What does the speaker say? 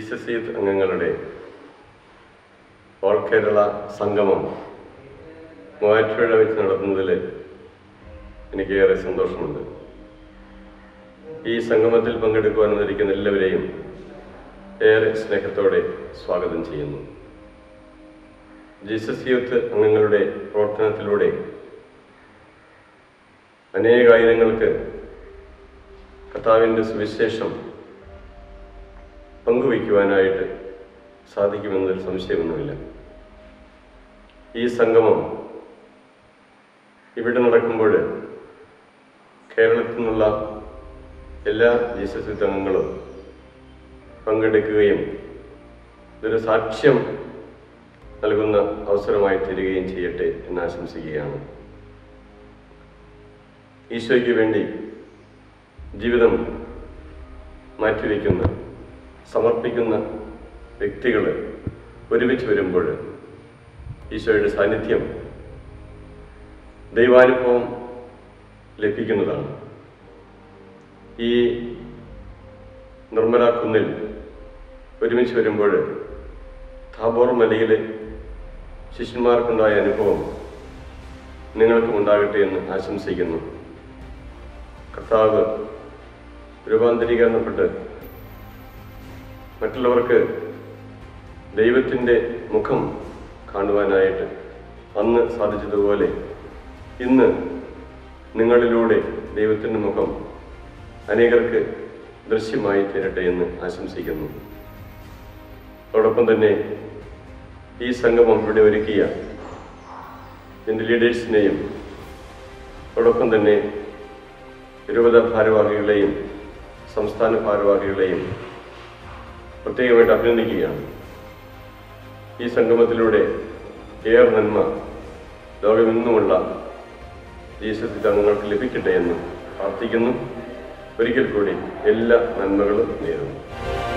Jesus youth അംഗങ്ങളുടെ all Kerala സംഗമം മൂവാറ്റുപുഴ വെച്ച് നടത്തുന്നതിൽ എനിക്കേറെ സന്തോഷമുണ്ട് ഈ സംഗമത്തിൽ പങ്കെടുക്കുവാൻ വന്നിരിക്കുന്ന എല്ലാവരെയും ഏറെ സ്നേഹത്തോടെ സ്വാഗതം ചെയ്യുന്നു ജീസസ് യൂത്ത് അംഗങ്ങളുടെ പ്രവർത്തനത്തിലൂടെ അനേകായിരങ്ങൾക്ക് കർത്താവിൻ്റെ സുവിശേഷം പങ്കുവയ്ക്കുവാനായിട്ട് സാധിക്കുമെന്നൊരു സംശയമൊന്നുമില്ല ഈ സംഗമം ഇവിടെ നടക്കുമ്പോൾ കേരളത്തിൽ നിന്നുള്ള എല്ലാ ജീസസ് യൂത്ത് അംഗങ്ങളും പങ്കെടുക്കുകയും ഇതൊരു സാക്ഷ്യം നൽകുന്ന അവസരമായി തീരുകയും ചെയ്യട്ടെ എന്ന് ആശംസിക്കുകയാണ് ഈശോയ്ക്ക് വേണ്ടി ജീവിതം മാറ്റിവെക്കുന്ന സമർപ്പിക്കുന്ന വ്യക്തികൾ ഒരുമിച്ച് വരുമ്പോൾ ഈശോയുടെ സാന്നിധ്യം ദൈവാനുഭവം ലഭിക്കുന്നതാണ് ഈ നിർമ്മല കുന്നിൽ ഒരുമിച്ച് വരുമ്പോൾ താബോർ മലയിലെ ശിഷ്യന്മാർക്കുണ്ടായ അനുഭവം നിങ്ങൾക്കും ഉണ്ടാകട്ടെ എന്ന് ആശംസിക്കുന്നു കർത്താവ് രൂപാന്തരീകരണപ്പെട്ട് മറ്റുള്ളവർക്ക് ദൈവത്തിൻ്റെ മുഖം കാണുവാനായിട്ട് അന്ന് സാധിച്ചതുപോലെ ഇന്ന് നിങ്ങളിലൂടെ ദൈവത്തിൻ്റെ മുഖം അനേകർക്ക് ദൃശ്യമായി തീരട്ടെ എന്ന് ആശംസിക്കുന്നു അതോടൊപ്പം തന്നെ ഈ സംഗമം ഇവിടെ ഒരുക്കിയ എൻ്റെ ലീഡേഴ്സിനെയും അതോടൊപ്പം തന്നെ രൂപത ഭാരവാഹികളെയും സംസ്ഥാന ഭാരവാഹികളെയും പ്രത്യേകമായിട്ട് അഭിനന്ദിക്കുകയാണ് ഈ സംഗമത്തിലൂടെ ഏറെ നന്മ ലോകമെന്നുമുള്ള ജീസസ് അംഗങ്ങൾക്ക് ലഭിക്കട്ടെ എന്ന് പ്രാർത്ഥിക്കുന്നു ഒരിക്കൽ കൂടി എല്ലാ നന്മകളും നേരുന്നു